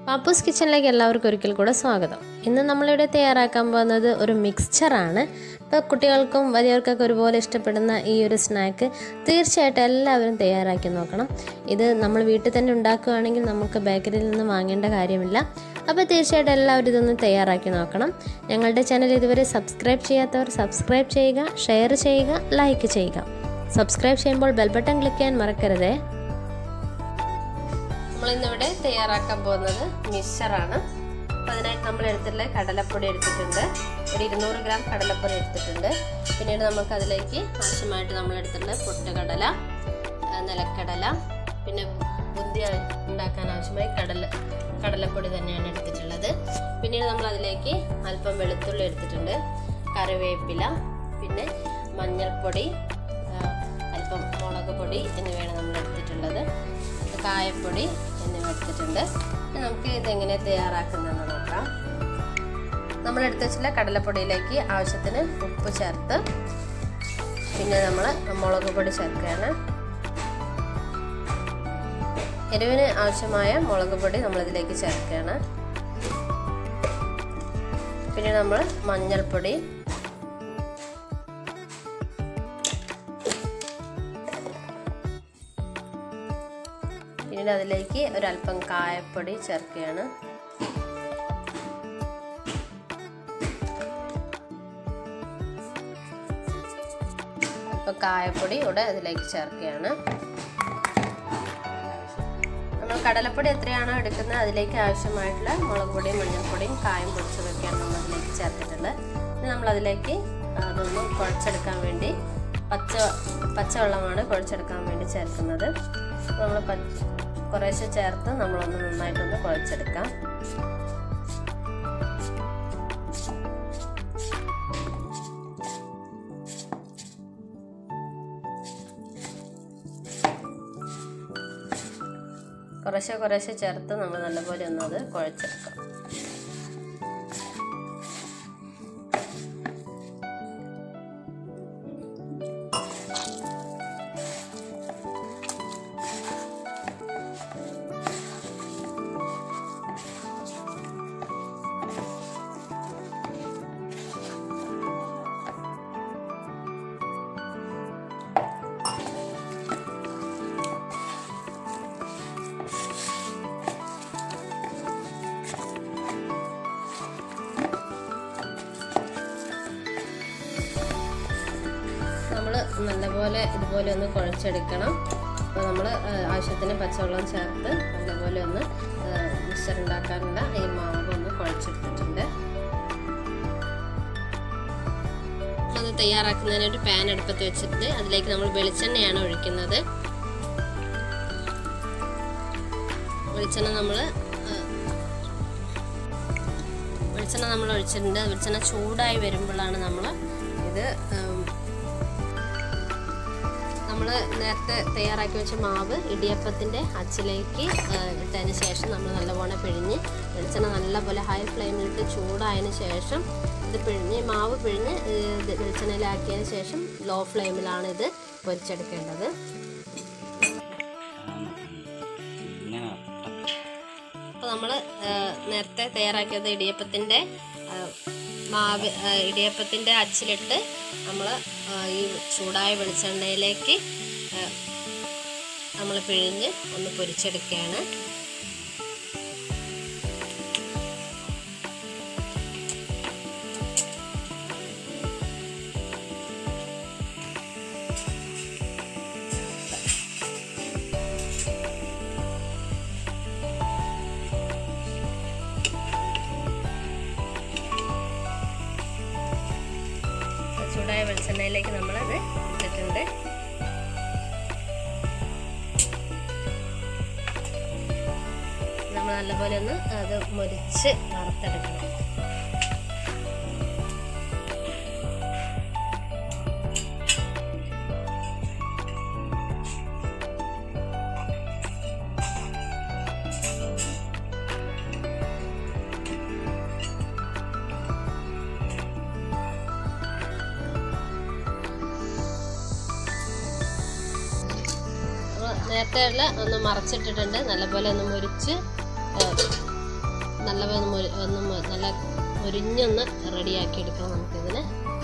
പാപ്പൂസ് കിച്ചണിലേക്ക് എല്ലാവർക്കും ഒരിക്കൽ കൂടെ സ്വാഗതം ഇന്ന് നമ്മളിവിടെ തയ്യാറാക്കാൻ പോകുന്നത് ഒരു മിക്സ്ചറാണ് ഇപ്പോൾ കുട്ടികൾക്കും വലിയവർക്കൊക്കെ ഒരുപോലെ ഇഷ്ടപ്പെടുന്ന ഈ ഒരു സ്നാക്ക് തീർച്ചയായിട്ടും എല്ലാവരും തയ്യാറാക്കി നോക്കണം ഇത് നമ്മൾ വീട്ടിൽ തന്നെ ഉണ്ടാക്കുകയാണെങ്കിൽ നമുക്ക് ബേക്കറിയിൽ നിന്ന് വാങ്ങേണ്ട കാര്യമില്ല അപ്പോൾ തീർച്ചയായിട്ടും എല്ലാവരും ഇതൊന്ന് തയ്യാറാക്കി നോക്കണം ഞങ്ങളുടെ ചാനൽ ഇതുവരെ സബ്സ്ക്രൈബ് ചെയ്യാത്തവർ സബ്സ്ക്രൈബ് ചെയ്യുക ഷെയർ ചെയ്യുക ലൈക്ക് ചെയ്യുക സബ്സ്ക്രൈബ് ചെയ്യുമ്പോൾ ബെൽ ബട്ടൺ ക്ലിക്ക് ചെയ്യാൻ മറക്കരുതേ നമ്മളിന്നിവിടെ തയ്യാറാക്കാൻ പോകുന്നത് മിക്സറാണ് അപ്പോൾ അതിനായിട്ട് നമ്മൾ എടുത്തിട്ടുള്ള കടലപ്പൊടി എടുത്തിട്ടുണ്ട് ഒരു ഇരുന്നൂറ് ഗ്രാം കടലപ്പൊടി എടുത്തിട്ടുണ്ട് പിന്നീട് നമുക്ക് അതിലേക്ക് ആവശ്യമായിട്ട് നമ്മൾ എടുത്തിട്ടുള്ള പൊട്ടുകടല നിലക്കടല പിന്നെ ബുന്തി ഉണ്ടാക്കാൻ ആവശ്യമായി കടല കടലപ്പൊടി തന്നെയാണ് എടുത്തിട്ടുള്ളത് പിന്നീട് നമ്മൾ അതിലേക്ക് അല്പം വെളുത്തുള്ളി എടുത്തിട്ടുണ്ട് കറിവേപ്പില പിന്നെ മഞ്ഞൾപ്പൊടി അല്പം മുളക് പൊടി എന്നിവയാണ് നമ്മൾ എടുത്തിട്ടുള്ളത് കായപ്പൊടി എന്നിവ എടുത്തിട്ടുണ്ട് നമുക്ക് ഇതെങ്ങനെ തയ്യാറാക്കുന്നതെന്ന് നോക്കാം നമ്മൾ എടുത്ത് വെച്ചിട്ടുള്ള കടലപ്പൊടിയിലേക്ക് ആവശ്യത്തിന് ഉപ്പ് ചേർത്ത് പിന്നെ നമ്മൾ മുളക് പൊടി ചേർക്കുകയാണ് എരിവിന് ആവശ്യമായ മുളക് പൊടി നമ്മളിതിലേക്ക് ചേർക്കുകയാണ് പിന്നെ നമ്മൾ മഞ്ഞൾപ്പൊടി പിന്നീട് അതിലേക്ക് ഒരല്പം കായപ്പൊടി ചേർക്കുകയാണ് അല്പം കായപ്പൊടി ഇവിടെ അതിലേക്ക് ചേർക്കുകയാണ് നമ്മൾ കടലപ്പൊടി എത്രയാണോ എടുക്കുന്നത് അതിലേക്ക് ആവശ്യമായിട്ടുള്ള മുളക് പൊടിയും മഞ്ഞൾപ്പൊടിയും കായം പൊടിച്ചതൊക്കെയാണ് നമ്മൾ അതിലേക്ക് ചേർത്തിട്ടുള്ളത് ഇനി നമ്മൾ അതിലേക്ക് അതൊന്ന് കുഴച്ചെടുക്കാൻ വേണ്ടി പച്ച പച്ചവെള്ളമാണ് കുഴച്ചെടുക്കാൻ വേണ്ടി ചേർക്കുന്നത് നമ്മൾ കുറേശ്ശെ ചേർത്ത് നമ്മളൊന്ന് നന്നായിട്ടൊന്ന് കുഴച്ചെടുക്കാം കുറേശ്ശെ കുറേശ്ശെ ചേർത്ത് നമ്മൾ നല്ലപോലെ ഒന്ന് അത് കുഴച്ചെടുക്കാം നമ്മൾ നല്ലപോലെ ഇതുപോലെ ഒന്ന് കുഴച്ചെടുക്കണം അപ്പോൾ നമ്മൾ ആവശ്യത്തിന് പച്ചവെള്ളം ചേർത്ത് നല്ലപോലെ ഒന്ന് മിക്സർ ഉണ്ടാക്കാനുള്ള ഈ മാവ് ഒന്ന് കുഴച്ചെടുത്തിട്ടുണ്ട് അത് തയ്യാറാക്കുന്നതിന് ഒരു പാൻ അടുപ്പത്ത് വെച്ചിട്ട് അതിലേക്ക് നമ്മൾ വെളിച്ചെണ്ണയാണ് ഒഴിക്കുന്നത് വെളിച്ചെണ്ണ നമ്മൾ വെളിച്ചെണ്ണ നമ്മൾ ഒഴിച്ചിട്ടുണ്ട് വെളിച്ചെണ്ണ ചൂടായി വരുമ്പോഴാണ് നമ്മൾ ഇത് നമ്മൾ നേരത്തെ തയ്യാറാക്കി വെച്ച മാവ് ഇടിയപ്പത്തിൻ്റെ അച്ചിലേക്ക് ഇട്ടതിന് ശേഷം നമ്മൾ നല്ലപോലെ പിഴിഞ്ഞ് വെളിച്ചെണ്ണ നല്ലപോലെ ഹൈ ഫ്ലെയിമിലിട്ട് ചൂടായതിന് ശേഷം ഇത് പിഴിഞ്ഞ് മാവ് പിഴിഞ്ഞ് ഇത് വെളിച്ചെണ്ണയിലാക്കിയതിന് ശേഷം ലോ ഫ്ലെയിമിലാണ് ഇത് പൊരിച്ചെടുക്കേണ്ടത് അപ്പോൾ നമ്മൾ നേരത്തെ തയ്യാറാക്കിയത് ഇടിയപ്പത്തിൻ്റെ മാവ് ഇടിയപ്പത്തിൻ്റെ അച്ചിലിട്ട് നമ്മൾ ഈ ചൂടായ വെളിച്ചെണ്ണയിലേക്ക് നമ്മൾ പിഴിഞ്ഞ് ഒന്ന് പൊരിച്ചെടുക്കുകയാണ് ചൂടായ വെളിച്ചെണ്ണയിലേക്ക് നമ്മളത് ഇട്ടിട്ടുണ്ട് നമ്മൾ നല്ലപോലെ ഒന്ന് അത് മുരിച്ച് വറുത്തെടുക്കണം നേരത്തെ ഉള്ള ഒന്ന് മറച്ചിട്ടിട്ടുണ്ട് നല്ലപോലെ ഒന്ന് മുരിച്ച് നല്ല ഒന്ന് മൊരി- ഒന്ന് മൊ- നല്ല മുരിഞ്ഞൊന്ന് റെഡിയാക്കി എടുക്കണം നമുക്കിതിന്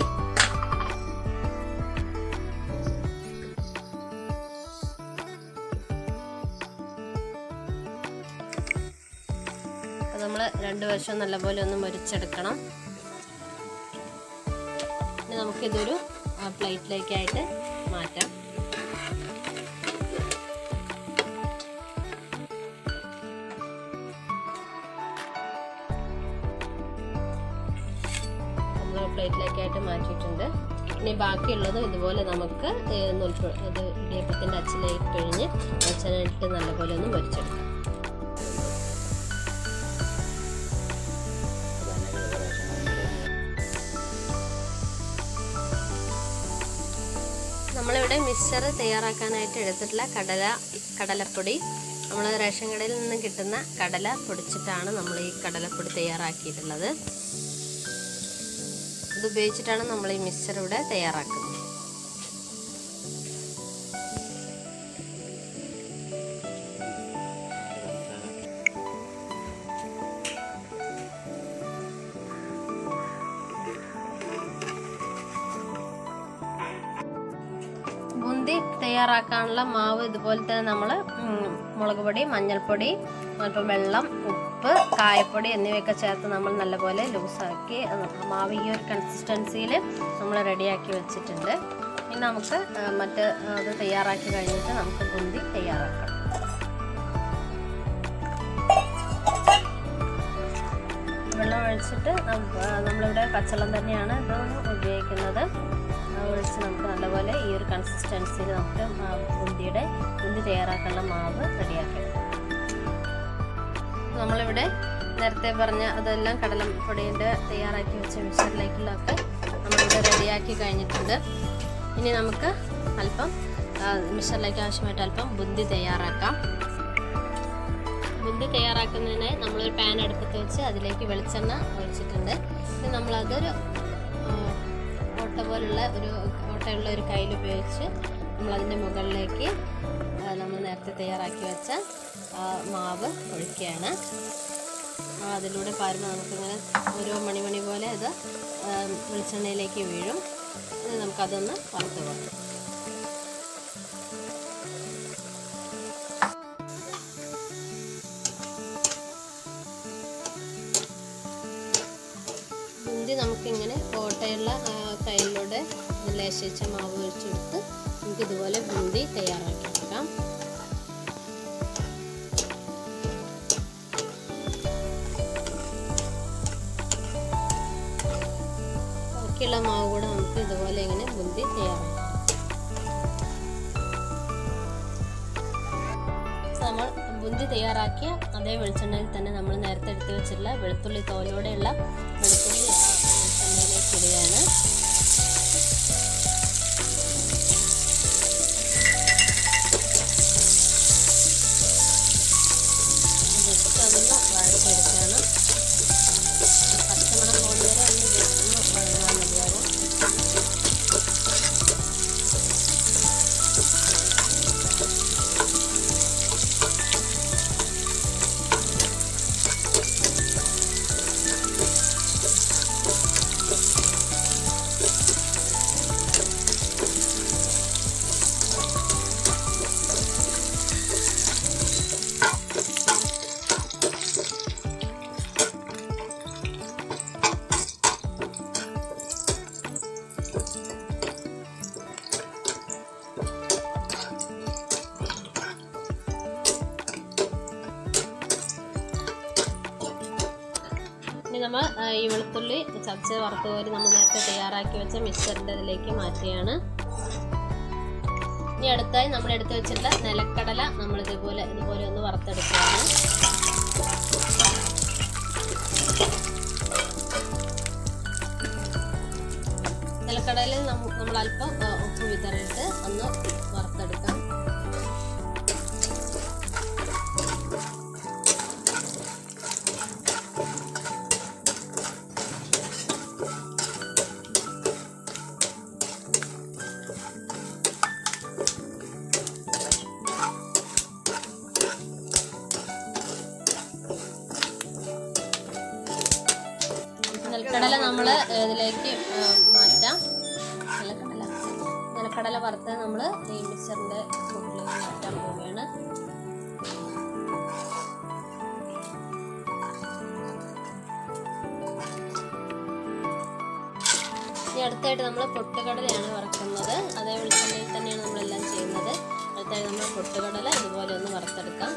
അപ്പോൾ നമ്മൾ രണ്ട് വശം നല്ലപോലെ ഒന്ന് മുരിച്ചെടുക്കണം ഇനി നമുക്കിതൊരു ആ, പ്ലേറ്റിലേക്കായിട്ട് മാറ്റാം നമ്മൾ പ്ലേറ്റിലേക്കായിട്ട് മാറ്റിയിട്ടുണ്ട് ഇനി ബാക്കിയുള്ളത് ഇതുപോലെ നമുക്ക് ഏ, നൂൽപ്പു ഇത് ഇടിയപ്പത്തിൻ്റെ അച്ചിലേക്ക് പിഴിഞ്ഞ് വെളിച്ചെണ്ണയിട്ട് നല്ലപോലെ ഒന്ന് മുരിച്ചെടുക്കാം നമ്മളിവിടെ മിക്സർ തയ്യാറാക്കാനായിട്ട് എടുത്തിട്ടുള്ള കടല കടലപ്പൊടി നമ്മൾ റേഷൻ കടയിൽ നിന്ന് കിട്ടുന്ന കടല പൊടിച്ചിട്ടാണ് നമ്മൾ ഈ കടലപ്പൊടി തയ്യാറാക്കിയിട്ടുള്ളത് ഇത് ഉപയോഗിച്ചിട്ടാണ് നമ്മൾ ഈ മിക്സർ ഇവിടെ തയ്യാറാക്കുന്നത് ബൂന്തി തയ്യാറാക്കാനുള്ള മാവ് ഇതുപോലെ തന്നെ നമ്മൾ മുളക് പൊടി മഞ്ഞൾപ്പൊടി അല്പം വെള്ളം ഉപ്പ് കായപ്പൊടി എന്നിവയൊക്കെ ചേർത്ത് നമ്മൾ നല്ലപോലെ ലൂസാക്കി അത് മാവ് ഈ ഒരു കൺസിസ്റ്റൻസിയിൽ നമ്മൾ റെഡിയാക്കി വെച്ചിട്ടുണ്ട് ഇനി നമുക്ക് ആ, മറ്റ് അത് തയ്യാറാക്കി കഴിഞ്ഞിട്ട് നമുക്ക് ബൂന്തി തയ്യാറാക്കാം വെള്ളം ഒഴിച്ചിട്ട് നം- ആ, നമ്മളിവിടെ പച്ചവെള്ളം തന്നെയാണ് ഇതാണ് ഉപയോഗിക്കുന്നത് ആ, ഒഴിച്ച് നമുക്ക് നല്ലപോലെ ഈ ഒരു കൺസിസ്റ്റൻസിയിൽ നമുക്ക് ആ ബുന്തിയുടെ ബുന്തി തയ്യാറാക്കാനുള്ള മാവ് റെഡിയാക്കി എടുക്കാം നമ്മളിവിടെ നേരത്തെ പറഞ്ഞ അതെല്ലാം കടലപ്പൊടിയുടെ തയ്യാറാക്കി വെച്ച മിക്സറിലേക്കുള്ളതൊക്കെ നമ്മളിവിടെ റെഡിയാക്കി കഴിഞ്ഞിട്ടുണ്ട് ഇനി നമുക്ക് അല്പം ആ, മിക്സറിലേക്ക് ആവശ്യമായിട്ട് അല്പം ബുന്തി തയ്യാറാക്കാം ബുന്തി തയ്യാറാക്കുന്നതിന് നമ്മളൊരു പാൻ അടുപ്പത്ത് വെച്ച് അതിലേക്ക് വെളിച്ചെണ്ണ ഒഴിച്ചിട്ടുണ്ട് ഇനി നമ്മളതൊരു ആ, ഓട്ട പോലുള്ള ഒരു ഓട്ടയുള്ള ഒരു കയ്യിൽ ഉപയോഗിച്ച് നമ്മളതിൻ്റെ മുകളിലേക്ക് ആ, നമ്മൾ നേരത്തെ തയ്യാറാക്കി വെച്ച ആ, മാവ് ഒഴിക്കുകയാണ് ആ, അതിലൂടെ പാരുമ്പോൾ നമുക്കിങ്ങനെ ഓരോ മണിമണി പോലെ അത് ആ, വെളിച്ചെണ്ണയിലേക്ക് വീഴും ഇനി നമുക്കതൊന്ന് വറുത്ത് പോകാം ബുന്തി നമുക്കിങ്ങനെ ഓട്ടയുള്ള ആ, കയ്യിലൂടെ ലേശിച്ച മാവ് ഒഴിച്ചെടുത്ത് നമുക്ക് ഇതുപോലെ ബുന്തി തയ്യാറാക്കി എടുക്കാം ബാക്കിയുള്ള മാവ് കൂടെ നമുക്ക് ഇതുപോലെ ഇങ്ങനെ ബുന്തി തയ്യാറാക്കാം നമ്മൾ ബുന്തി തയ്യാറാക്കിയ അതേ വെളിച്ചെണ്ണയിൽ തന്നെ നമ്മൾ നേരത്തെ എടുത്തു വെച്ചിട്ടുള്ള വെളുത്തുള്ളി തോലോടെയുള്ള വെളുത്തുള്ളി ആ വെളിച്ചെണ്ണയിലേക്ക് ഇടുകയാണ് ജസ്റ്റ് അതൊന്ന് വഴച്ചെടുക്കുകയാണ് പച്ചമണം പോകുന്നവരെ ഒന്ന് ജസ്റ്റ് ഒന്ന് വഴങ്ങാൻ മതിയാകും ഇനി നമ്മൾ ആ, ഈ വെളുത്തുള്ളി ചതച്ച് വറുത്ത് കോരി നമ്മൾ നേരത്തെ തയ്യാറാക്കി വെച്ച മിക്സറിൻ്റെ ഇതിലേക്ക് മാറ്റുകയാണ് ഇനി അടുത്തായി നമ്മൾ എടുത്തു വെച്ചിട്ടുള്ള നിലക്കടല നമ്മൾ ഇതുപോലെ ഇതുപോലെ ഒന്ന് വറുത്തെടുക്കുകയാണ് നിലക്കടലിൽ നമ്മ- നമ്മൾ അല്പം ആ, ഉപ്പ് വിതറിയിട്ട് ഒന്ന് വറുത്തെടുക്കാം നിലക്കടല നമ്മൾ ഇതിലേക്ക് ആ, മാറ്റാം നിലക്കടല നിലക്കടല വറുത്ത് നമ്മൾ ഈ മിക്സറിൻ്റെ കൂട്ടിലേക്ക് മാറ്റാൻ പോവുകയാണ് ഇനി അടുത്തായിട്ട് നമ്മൾ പൊട്ടുകടലയാണ് വറുക്കുന്നത് അതേ വെളിച്ചെണ്ണയിൽ തന്നെയാണ് നമ്മളെല്ലാം ചെയ്യുന്നത് അടുത്തായിട്ട് നമ്മൾ പൊട്ടുകടല ഇതുപോലെ ഒന്ന് വറുത്തെടുക്കാം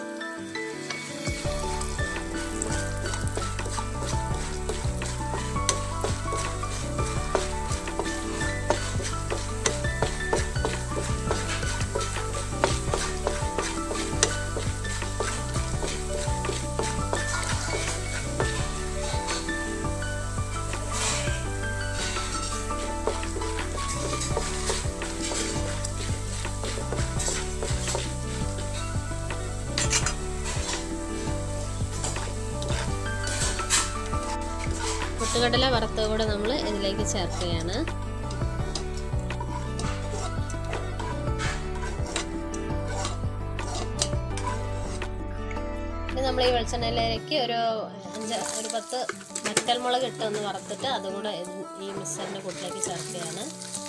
പൊട്ടുകടല വറുത്തത് കൂടെ നമ്മൾ ഇതിലേക്ക് ചേർക്കുകയാണ് ഇനി നമ്മൾ ഈ വെളിച്ചെണ്ണയിലേക്ക് ഒരു അഞ്ച് ഒരു പത്ത് വറ്റൽമുളക് ഇട്ട് ഒന്ന് വറുത്തിട്ട് അതും കൂടെ ഇത് ഈ മിക്സറിൻ്റെ കൂട്ടിലേക്ക് ചേർക്കുകയാണ്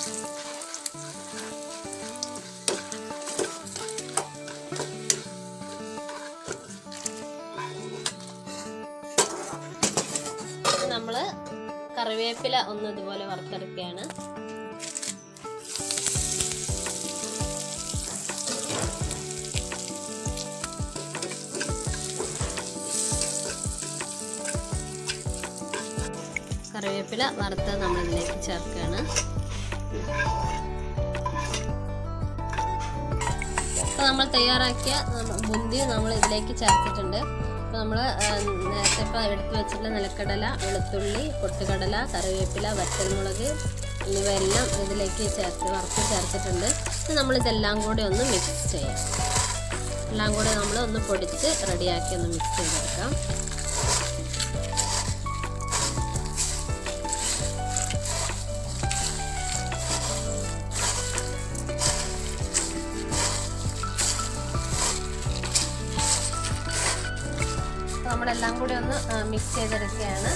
നമ്മൾ കറിവേപ്പില ഒന്ന് ഇതുപോലെ വറുത്തെടുക്കുകയാണ് കറിവേപ്പില വറുത്ത് നമ്മൾ ഇതിലേക്ക് ചേർക്കുകയാണ് അപ്പോൾ നമ്മൾ തയ്യാറാക്കിയ നമ്മ- ബുന്തി നമ്മൾ ഇതിലേക്ക് ചേർത്തിട്ടുണ്ട് അപ്പോൾ നമ്മൾ നേരത്തെ ഇപ്പോൾ എടുത്ത് വെച്ചിട്ടുള്ള നിലക്കടല വെളുത്തുള്ളി പൊട്ടുകടല കറിവേപ്പില വറ്റൽമുളക് എന്നിവയെല്ലാം ഇതിലേക്ക് ചേർത്ത് വറുത്ത് ചേർത്തിട്ടുണ്ട് ഇനി നമ്മളിതെല്ലാം കൂടി ഒന്ന് മിക്സ് ചെയ്യാം എല്ലാം കൂടി നമ്മൾ ഒന്ന് പൊടിച്ച് റെഡിയാക്കി ഒന്ന് മിക്സ് ചെയ്തെടുക്കാം അപ്പോൾ നമ്മളെല്ലാം കൂടി ഒന്ന് മിക്സ് ചെയ്തെടുക്കുകയാണ്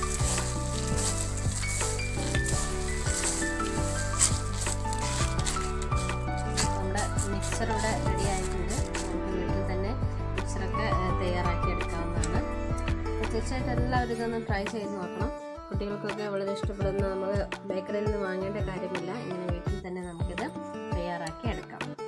നമ്മുടെ മിക്സർ ഇവിടെ റെഡി ആയിട്ടുണ്ട് നമുക്ക് വീട്ടിൽ തന്നെ മിക്സറൊക്കെ തയ്യാറാക്കി എടുക്കാവുന്നതാണ് അപ്പോൾ തീർച്ചയായിട്ടും എല്ലാവരും ഇതൊന്ന് ട്രൈ ചെയ്ത് നോക്കണം കുട്ടികൾക്കൊക്കെ വളരെ ഇഷ്ടപ്പെടുന്ന നമ്മൾ ബേക്കറിയിൽ നിന്ന് വാങ്ങേണ്ട കാര്യമില്ല ഇങ്ങനെ വീട്ടിൽ തന്നെ നമുക്കിത് തയ്യാറാക്കി എടുക്കാം